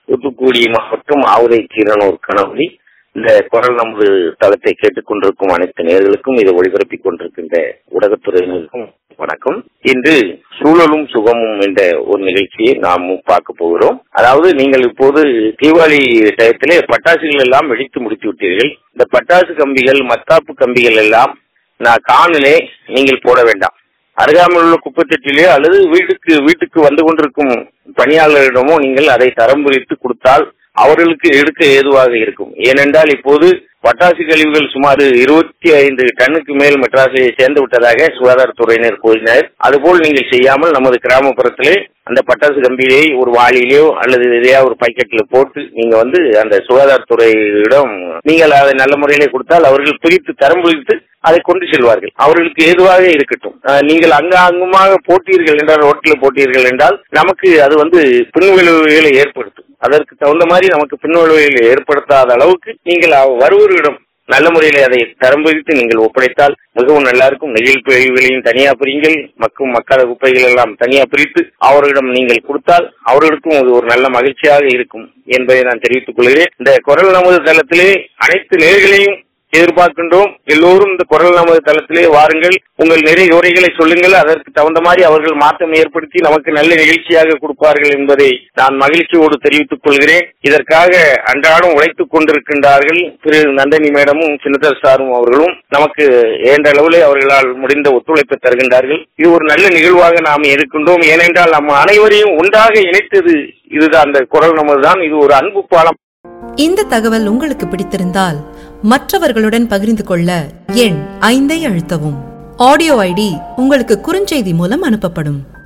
தூத்துக்குடி மாவட்டம் ஆவுதை கீரனூர் கணவரி இந்த குரல் நமது தளத்தை கேட்டுக் கொண்டிருக்கும் அனைத்து நேர்களுக்கும் இதை ஒளிபரப்பிக் கொண்டிருக்கின்ற ஊடகத்துறையினருக்கும் வணக்கம் இன்று சூழலும் சுகமும் என்ற ஒரு நிகழ்ச்சியை நாம் பார்க்க போகிறோம் அதாவது நீங்கள் இப்போது தீபாவளி டயத்திலே பட்டாசுகள் எல்லாம் வெடித்து முடித்து விட்டீர்கள் இந்த பட்டாசு கம்பிகள் மத்தாப்பு கம்பிகள் எல்லாம் நான் காணிலே நீங்கள் போட வேண்டாம் அருகாமையில் உள்ள குப்பைத்தொட்டிலே அல்லது வீட்டுக்கு வீட்டுக்கு வந்து கொண்டிருக்கும் பணியாளரிடமோ நீங்கள் அதை தரம் பிரித்து கொடுத்தால் அவர்களுக்கு எடுக்க ஏதுவாக இருக்கும் ஏனென்றால் இப்போது பட்டாசு கழிவுகள் சுமார் இருபத்தி ஐந்து டன்னுக்கு மேல் மெட்ராஸை சேர்ந்து விட்டதாக சுகாதாரத்துறையினர் கூறினர் அதுபோல் நீங்கள் செய்யாமல் நமது கிராமப்புறத்திலே அந்த பட்டாசு கம்பியிலே ஒரு வாளியிலேயோ அல்லது எதையா ஒரு பாக்கெட்ல போட்டு நீங்க வந்து அந்த சுகாதாரத்துறையிடம் நீங்கள் அதை நல்ல முறையிலே கொடுத்தால் அவர்கள் பிரித்து தரம் பிரித்து அதை கொண்டு செல்வார்கள் அவர்களுக்கு ஏதுவாக இருக்கட்டும் அஹ் நீங்கள் அங்க அங்குமாக போட்டீர்கள் என்றால் ரோட்டில் போட்டீர்கள் என்றால் நமக்கு அது வந்து பின்விளைவுகளை ஏற்படுத்தும் அதற்கு தகுந்த மாதிரி நமக்கு பின்விளைவுகளை ஏற்படுத்தாத அளவுக்கு நீங்கள் அவ- வருவோரிடம் நல்ல முறையில் அதை தரம் பிரித்து நீங்கள் ஒப்படைத்தால் மிகவும் நல்லா இருக்கும் நெகிழ் பிரிவுகளையும் தனியா பிரிங்கள் மக்கும் மக்கள் குப்பைகள் எல்லாம் தனியா பிரித்து அவர்களிடம் நீங்கள் கொடுத்தால் அவர்களுக்கும் அது ஒரு நல்ல மகிழ்ச்சியாக இருக்கும் என்பதை நான் தெரிவித்துக் கொள்கிறேன் இந்த குரல் நமது தளத்திலே அனைத்து நேர்களையும் எதிர்பார்க்கின்றோம் எல்லோரும் இந்த குரல் நமது தளத்திலே வாருங்கள் உங்கள் நிறைய உரைகளை சொல்லுங்கள் அதற்கு தகுந்த மாதிரி அவர்கள் மாற்றம் ஏற்படுத்தி நமக்கு நல்ல நிகழ்ச்சியாக கொடுப்பார்கள் என்பதை நான் மகிழ்ச்சியோடு தெரிவித்துக் கொள்கிறேன் இதற்காக அன்றாடம் உழைத்துக் கொண்டிருக்கின்றார்கள் திரு நந்தினி மேடமும் சின்னதர் சாரும் அவர்களும் நமக்கு ஏன்ற அளவிலே அவர்களால் முடிந்த ஒத்துழைப்பை தருகின்றார்கள் இது ஒரு நல்ல நிகழ்வாக நாம் இருக்கின்றோம் ஏனென்றால் நம்ம அனைவரையும் ஒன்றாக இணைத்தது இதுதான் அந்த குரல் நமதுதான் இது ஒரு அன்பு பாலம் இந்த தகவல் உங்களுக்கு பிடித்திருந்தால் மற்றவர்களுடன் பகிர்ந்து கொள்ள எண் ஐந்தை அழுத்தவும் ஆடியோ ஐடி உங்களுக்கு குறுஞ்செய்தி மூலம் அனுப்பப்படும்